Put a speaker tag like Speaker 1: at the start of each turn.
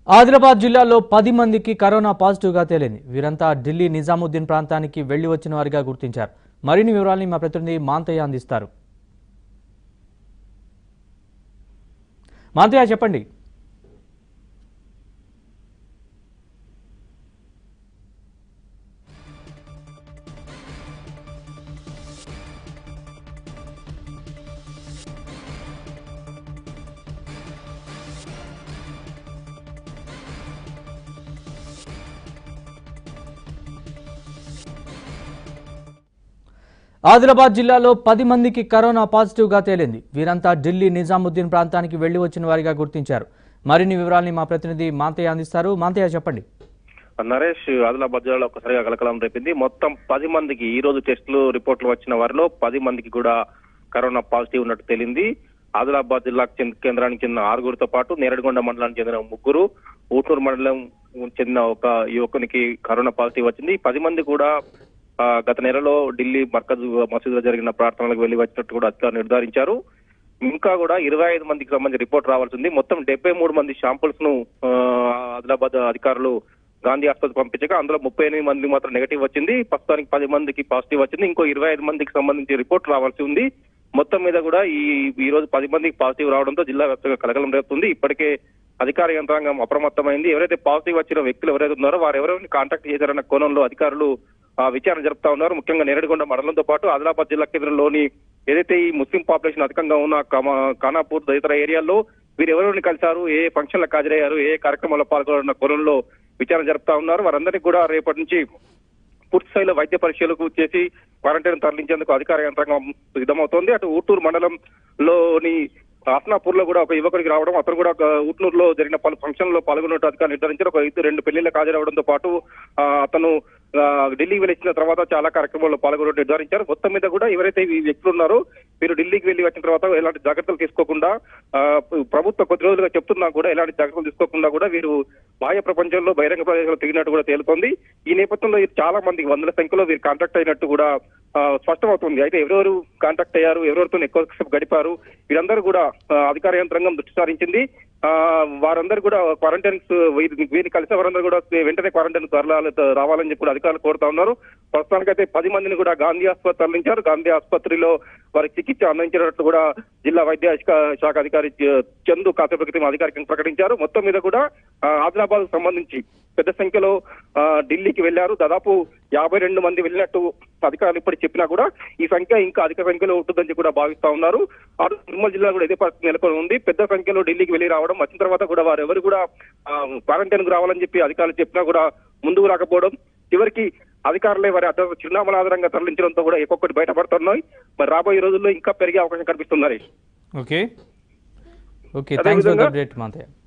Speaker 1: ఆదిలాబాద్ జిల్లాలో పది మందికి కరోనా పాజిటివ్గా తేలింది వీరంతా ఢిల్లీ నిజాముద్దీన్ ప్రాంతానికి వెళ్లి వచ్చిన వారిగా గుర్తించారు మరిన్ని వివరాలని మా ప్రతినిధి మాంతయ్య అందిస్తారు మాంతయ్య చెప్పండి ఆదిలాబాద్ జిల్లాలో పది మందికి కరోనా పాజిటివ్గా తేలింది వీరంతా ఢిల్లీ నిజాముద్దీన్ ప్రాంతానికి వెళ్లి వచ్చిన వారిగా గుర్తించారు మరిన్ని వివరాలని మా ప్రతినిధి మాంతయ్య అందిస్తారు మాంతయ్య చెప్పండి
Speaker 2: నరేష్ ఆదిలాబాద్ జిల్లాలో ఒక్కసారిగా కలకలం రేపింది మొత్తం పది మందికి ఈ రోజు టెస్టులు రిపోర్ట్లు వచ్చిన వారిలో పది మందికి కూడా కరోనా పాజిటివ్ ఉన్నట్టు తేలింది ఆదిలాబాద్ జిల్లా చెంది- కేంద్రానికి చెందిన ఆరుగురితో పాటు నేరడిగొండ మండలానికి చెందిన ముగ్గురు ఊటూరు మండలం చెందిన ఒక యువకునికి కరోనా పాజిటివ్ వచ్చింది ఈ పది మంది కూడా ఆ, గత నెలలో ఢిల్లీ మర్కజ్ మసీదులో జరిగిన ప్రార్థనలకు వెళ్లి వచ్చినట్టు కూడా అధికారులు నిర్ధారించారు ఇంకా కూడా ఇరవై ఐదు మందికి సంబంధించి రిపోర్ట్ రావాల్సి ఉంది మొత్తం డెబ్బై మూడు మంది శాంపుల్స్ ను ఆ, ఆదిలాబాద్ అధికారులు గాంధీ ఆసుపత్రి పంపించగా అందులో ముప్పై ఎనిమిది మంది మాత్రం నెగటివ్ వచ్చింది ప్రస్తుతానికి పది మందికి పాజిటివ్ వచ్చింది ఇంకో ఇరవై ఐదు మందికి సంబంధించి రిపోర్ట్ రావాల్సి ఉంది మొత్తం మీద కూడా ఈ ఈ రోజు పది మందికి పాజిటివ్ రావడంతో జిల్లా వ్యాప్తంగా కలకలం రేపుతుంది ఇప్పటికే అధికార యంత్రాంగం అప్రమత్తమైంది ఎవరైతే పాజిటివ్ వచ్చిన వ్యక్తులు ఎవరైతే ఉన్నారో వారు ఎవరెవరిని కాంటాక్ట్ చేశారన్న కోణంలో అధికారులు ఆ, విచారణ జరుపుతా ఉన్నారు ముఖ్యంగా నేరడిగొండ మండలంతో పాటు ఆదిలాబాద్ జిల్లా కేంద్రంలోని ఏదైతే ఈ ముస్లిం పాపులేషన్ అధికంగా ఉన్న కమ- ఖానాపూర్ తదితర ఏరియాల్లో వీరు ఎవరెవరిని కలిశారు ఏ ఫంక్షన్లకు హాజరయ్యారు ఏ కార్యక్రమాల్లో పాల్గొన్న కోణంలో విచారణ జరుపుతా ఉన్నారు వారందరికీ కూడా రేపటి నుంచి పూర్తి స్థాయిలో వైద్య పరీక్షలకు చేసి క్వారంటైన్ తరలించేందుకు అధికార యంత్రాంగం సిద్ధమవుతోంది అటు ఊటూరు మండలంలోని ఆసనాపూర్ లో కూడా ఒక యువకుడికి రావడం అతను కూడా ఒక ఊట్నూరులో జరిగిన పలు ఫంక్షన్ లో పాల్గొన్నట్టు అధికారులు నిర్ధారించారు ఒక ఇద్దరు రెండు పెళ్లిళ్ళకి హాజరవడంతో పాటు ఆ, అతను ఆ, ఢిల్లీకి వెళ్ళిన తర్వాత చాలా కార్యక్రమాల్లో పాల్గొన్నట్టు నిర్ధారించారు మొత్తం మీద కూడా ఎవరైతే ఈ వ్యక్తులు ఉన్నారో వీరు ఢిల్లీకి వెళ్లి వచ్చిన తర్వాత ఎలాంటి జాగ్రత్తలు తీసుకోకుండా ఆ, ప్రభుత్వం కొద్ది రోజులుగా చెప్తున్నా కూడా ఎలాంటి జాగ్రత్తలు తీసుకోకుండా కూడా వీరు బాహ్య ప్రపంచంలో బహిరంగ ప్రదేశంలో తిరిగినట్టు కూడా తేలుతోంది ఈ నేపథ్యంలో ఇది చాలా మంది వందల సంఖ్యలో వీరు కాంటాక్ట్ అయినట్టు కూడా ఆ, స్పష్టమవుతుంది అయితే ఎవరెవరు కాంటాక్ట్ అయ్యారు ఎవరెవరితో ఎక్కువ సేపు గడిపారు వీరందరూ కూడా ఆ, అధికార యంత్రాంగం దృష్టి సారించింది ఆ, వారందరూ కూడా క్వారంటైన్ వీరిని కలిసే వారందరూ కూడా వెంటనే క్వారంటైన్ రావాలని చెప్పి కూడా అధికారులు కోరుతా ఉన్నారు ప్రస్తుతానికైతే పది మందిని కూడా గాంధీ ఆసుపత్రి తరలించారు గాంధీ ఆసుపత్రిలో వారికి చికిత్స అందించినట్లు కూడా జిల్లా వైద్య శాఖ- శాఖ అధికారి చ- చందు కాసేపు క్రితం అధికారికంగా ప్రకటించారు మొత్తం మీద కూడా ఆ, ఆదిలాబాద్ సంబంధించి పెద్ద సంఖ్యలో ఆ, ఢిల్లీకి వెళ్లారు దాదాపు యాభై రెండు మంది వెళ్ళినట్టు అధికారులు ఇప్పటికి చెప్పినా కూడా ఈ సంఖ్య ఇంకా అధిక సంఖ్యలో ఉంటుందని చెప్పి కూడా భావిస్తా ఉన్నారు అటు నిర్మల్ జిల్లా కూడా ఇదే పరిస్థితి నెలకొని ఉంది పెద్ద సంఖ్యలో ఢిల్లీకి వెళ్ళి రావడం వచ్చిన తర్వాత కూడా వారు ఎవరు కూడా క్వారంటైన్ కు రావాలని చెప్పి అధికారులు చెప్పినా కూడా ముందుకు రాకపోవడం చివరికి అధికారులే వారి అడ్డ చిరునామాల ఆధారంగా తరలించడంతో కూడా ఒక్కొక్కటి బయటపడుతున్నాయి మరి రాబోయే రోజుల్లో ఇంకా పెరిగే అవకాశం కనిపిస్తుంది హరీష్
Speaker 1: ఓకే ఓకే
Speaker 2: అదే
Speaker 1: థ్యాంక్స్ ఫర్ ద
Speaker 2: విధంగా-
Speaker 1: అప్డేట్ మాంతయ్య